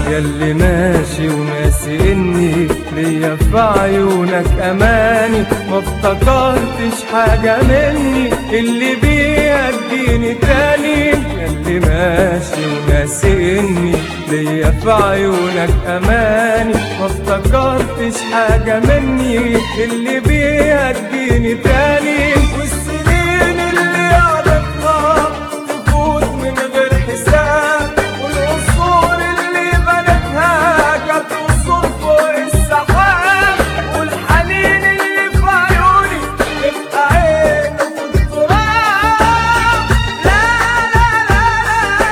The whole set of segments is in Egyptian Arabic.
ياللي ماشي وناسي اني ليا في عيونك اماني ما افتكرتش حاجة مني اللي بيديني تاني ياللي ماشي وناسي اني ليا في عيونك اماني ما افتكرتش حاجة مني اللي بيديني تاني والسنين اللي قعدتها تفوت من غير حساب والقصور اللي بنتها كانت قصور فوق السحاب والحنين اللي في عيوني تبقى عين في التراب لا لا لا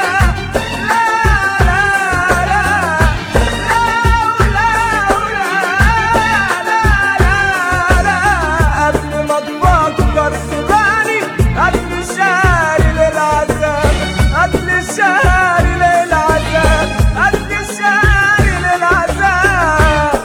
لا لا قبل ما تفكر تباني قبل شهري للعذاب قبل شهري للعذاب قبل شهري للعذاب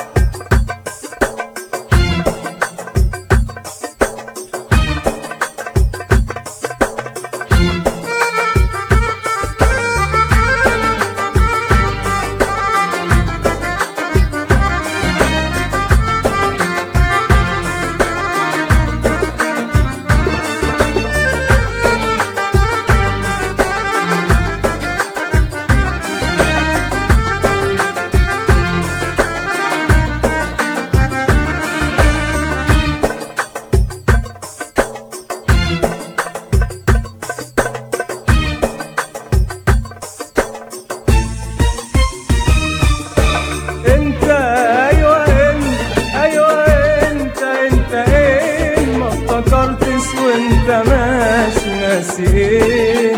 انت ايوه انت ايوه انت انت ايه ما افتكرتش وانت ماشي ناسي ايه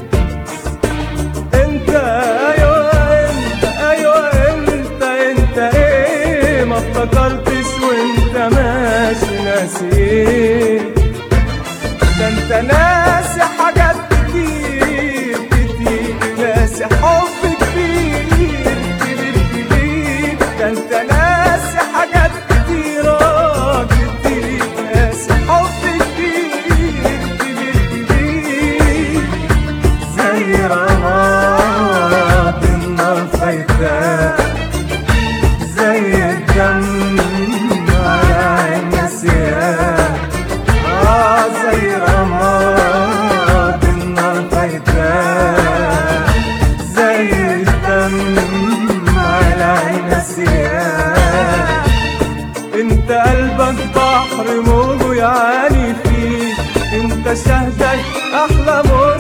انت ايوه انت ايوه انت انت ايه ما افتكرتش وانت ماشي ناسي ايه ده انت ناسي حاجات كتير كتير ناسي حب كتير كبير كبير ده انت ناسي حاجات كتيرة كتير ناسي حب كتير كبير كبير زي رماد النار فايتاه زي الدم على عين نسيان آه زي رماد النار فايتاه زي الدم على عين نسيان انت قلبك بحر موجه يعاني فيه انت شهدك احلى موج